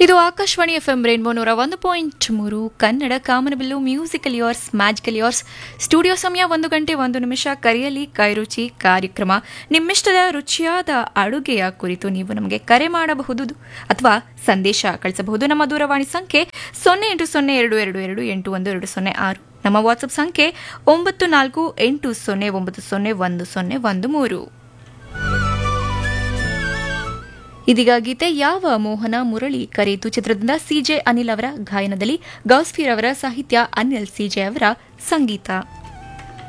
ಇದು Akashvani F M rainbow ನೂರ ಒಂದು ಪಾಯಿಂಟ್ ಮೂರು ಕನ್ನಡ ಕಾಮನಬಿಲ್ಲು musical yours magical yours studio ಸಮಯ ಒಂದು ಗಂಟೆ ಒಂದು ನಿಮಿಷ ಕರೆಯಲಿ ಕೈರುಚಿ ಕಾರ್ಯಕ್ರಮ ನಿಮ್ಮಿಷ್ಟದ ರುಚಿಯಾದ ಅಡುಗೆಯ ಕುರಿತು ನೀವು ನಮಗೆ ಕರೆ ಮಾಡಬಹುದು ಅಥವಾ ಸಂದೇಶ ಕಳಿಸಬಹುದು ನಮ್ಮ ದೂರವಾಣಿ ಸಂಖ್ಯೆ ಸೊನ್ನೆ ಎಂಟು ಸೊನ್ನೆ ಎರಡು ಎರಡು ಎರಡು ಎಂಟು ಒಂದು ಎರಡು ಸೊನ್ನೆ ಆರು ನಮ್ಮ ವಾಟ್ಸಪ್ ಸಂಖ್ಯೆ ಒಂಬತ್ತು ನಾಲ್ಕು ಎಂಟು ಸೊನ್ನೆ ಒಂಬತ್ತು ಸೊನ್ನೆ ಒಂದು ಸೊನ್ನೆ ಒಂದು ಮೂರು ಇದೀಗ ಗೀತೆ ಯಾವ ಮೋಹನ ಮುರಳಿ ಕರೆಯಿತು ಚಿತ್ರದಿಂದ ಸಿಜೆ ಅನಿಲ್ ಅವರ ಗಾಯನದಲ್ಲಿ ಗೌಸ್ಫೀರ್ ಅವರ ಸಾಹಿತ್ಯ ಅನಿಲ್ ಸಿಜೆ ಅವರ ಸಂಗೀತ